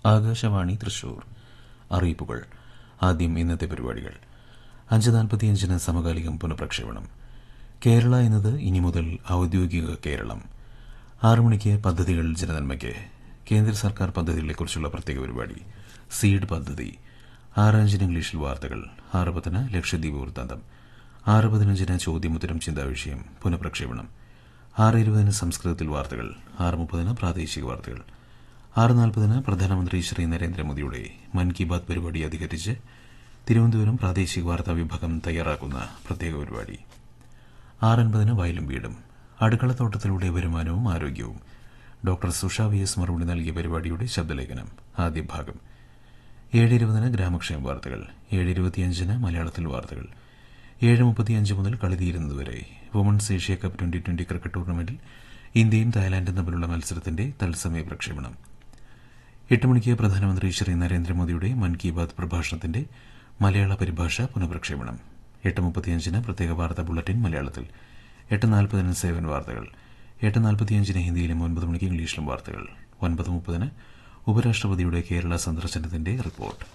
ആകാശവാണി തൃശൂർ അറിയിപ്പുകൾ ആദ്യം ഇന്നത്തെ പരിപാടികൾ അഞ്ച് നാൽപ്പത്തിയഞ്ചിന് സമകാലികം പുനഃപ്രക്ഷേപണം കേരള എന്നത് ഇനി മുതൽ ഔദ്യോഗിക കേരളം ആറു മണിക്ക് പദ്ധതികൾ ജനനന്മയ്ക്ക് കേന്ദ്ര സർക്കാർ പദ്ധതികളെക്കുറിച്ചുള്ള പ്രത്യേക പരിപാടി സീഡ് പദ്ധതി ആറ് അഞ്ചിന് ഇംഗ്ലീഷിൽ വാർത്തകൾ ആറ് പത്തിന് ലക്ഷദ്വീപ് വൃത്താന്തം ആറ് പതിനഞ്ചിന് ചോദ്യമുത്തരം ചിന്താവിഷയം പുനഃപ്രക്ഷേപണം ആറ് ഇരുപതിന് സംസ്കൃതത്തിൽ വാർത്തകൾ ആറ് മുപ്പതിന് പ്രാദേശിക വാർത്തകൾ ആറ് നാൽപ്പതിന് പ്രധാനമന്ത്രി ശ്രീ നരേന്ദ്രമോദിയുടെ മൻ കി ബാത് പരിപാടി അധികരിച്ച് തിരുവനന്തപുരം പ്രാദേശിക വാർത്താ വിഭാഗം തയ്യാറാക്കുന്ന പ്രത്യേക പരിപാടി ആറൻപതിന് വയലും വീടും അടുക്കളത്തോട്ടത്തിലൂടെ വരുമാനവും ആരോഗ്യവും ഡോക്ടർ സുഷ വി എസ് മറുപടി നൽകിയ പരിപാടിയുടെ ശബ്ദലേഖനം ആദ്യ ഭാഗം ഏഴ് ഇരുപതിന് ഗ്രാമക്ഷേമ വാർത്തകൾ ഏഴ് ഇരുപത്തിയഞ്ചിന് മലയാളത്തിൽ വാർത്തകൾ ഏഴ് മുപ്പത്തിയഞ്ച് മുതൽ കളി തീരുന്നതുവരെ women's Asia cup twenty twenty cricket ടൂർണമെന്റിൽ ഇന്ത്യയും തായ്ലാന്റും തമ്മിലുള്ള മത്സരത്തിന്റെ തത്സമയ പ്രക്ഷേപണം എട്ട് മണിക്ക് പ്രധാനമന്ത്രി ശ്രീ നരേന്ദ്രമോദിയുടെ മൻ കി ബാത് പ്രഭാഷണത്തിന്റെ മലയാള പരിഭാഷ പുനഃപ്രക്ഷേപണം എട്ട് മുപ്പത്തിയഞ്ചിന് പ്രത്യേക വാർത്താ ബുള്ളറ്റിൻ മലയാളത്തിൽ എട്ട് നാൽപ്പതിന് സേവൻ വാർത്തകൾ എട്ട് നാൽപ്പത്തിയഞ്ചിന് ഹിന്ദിയിലും ഒൻപത് മണിക്ക് ഇംഗ്ലീഷിലും വാർത്തകൾ ഒൻപത് മുപ്പതിന് ഉപരാഷ്ട്രപതിയുടെ കേരള സന്ദർശനത്തിന്റെ റിപ്പോർട്ട്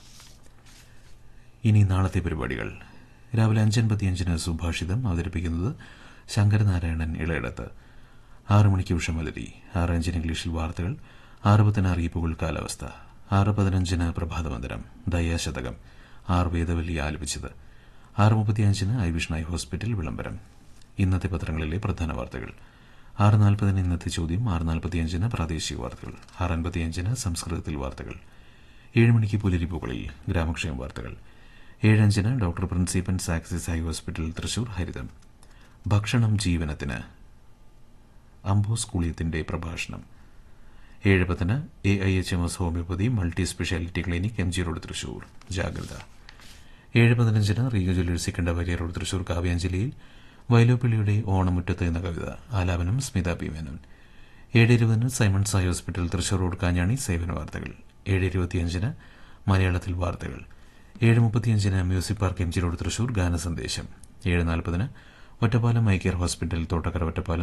ഇനി നാളത്തെ പരിപാടികൾ രാവിലെ അഞ്ചൻപത്തിയഞ്ചിന് സുഭാഷിതം അവതരിപ്പിക്കുന്നത് ശങ്കരനാരായണൻ ഇളയിടത്ത് ആറ് മണിക്ക് ഉഷമലരി ആറ് അഞ്ചിന് ഇംഗ്ലീഷിൽ വാർത്തകൾ ആറ് പത്തിന് അറിയിപ്പുകൾ കാലാവസ്ഥ ആറ് പതിനഞ്ചിന് പ്രഭാതമന്ദിരം ദയാശതകം ആറ് വേദവല്ലി ആലപിച്ചത് ആറ് മുപ്പത്തിയഞ്ചിന് ഐ വിഷ്ണായി ഹോസ്പിറ്റൽ വിളംബരം ഇന്നത്തെ പത്രങ്ങളിലെ പ്രധാന വാർത്തകൾ ആറ് നാൽപ്പതിന് ഇന്നത്തെ ചോദ്യം ആറ് നാൽപ്പത്തിയഞ്ചിന് പ്രാദേശിക വാർത്തകൾ ആറ് അൻപത്തിയഞ്ചിന് സംസ്കൃതത്തിൽ വാർത്തകൾ ഏഴ് മണിക്ക് പുലരിപ്പുകളിൽ ഗ്രാമക്ഷേമ വാർത്തകൾ ഏഴഞ്ചിന് ഡോക്ടർ പ്രിൻസിപ്പൻ സാക്സിസ് ഹൈ ഹോസ്പിറ്റൽ തൃശൂർ ഹരിതം ഭക്ഷണം ജീവനത്തിന് അംബോസ് കുളിയത്തിന്റെ പ്രഭാഷണം ഏഴ് പത്തിന് A I H M S homoeopathy multi speciality clinic M G road Thrissur ജാഗ്രത ഏഴ് പതിനഞ്ചിന് റീഗ ജ്വല്ലേഴ്സ് കണ്ടവാരിയ റോഡ് തൃശൂർ കാവ്യാഞ്ജലിയിൽ വയലോപ്പിള്ളിയുടെ ഓണമുറ്റത്ത് എന്ന കവിത ആലാപനം സ്മിത പി മേനോൻ ഏഴ് ഇരുപതിന് Simon Sai hospital Thrissur road Kanjani സേവന വാർത്തകൾ ഏഴ് ഇരുപത്തിയഞ്ചിന് മലയാളത്തിൽ വാർത്തകൾ ഏഴ് മുപ്പത്തിയഞ്ചിന് music park M G road Thrissur ഗാനസന്ദേശം ഏഴ് നാൽപ്പതിന് Ottapalam eye care hospital Thottakkara Ottapalam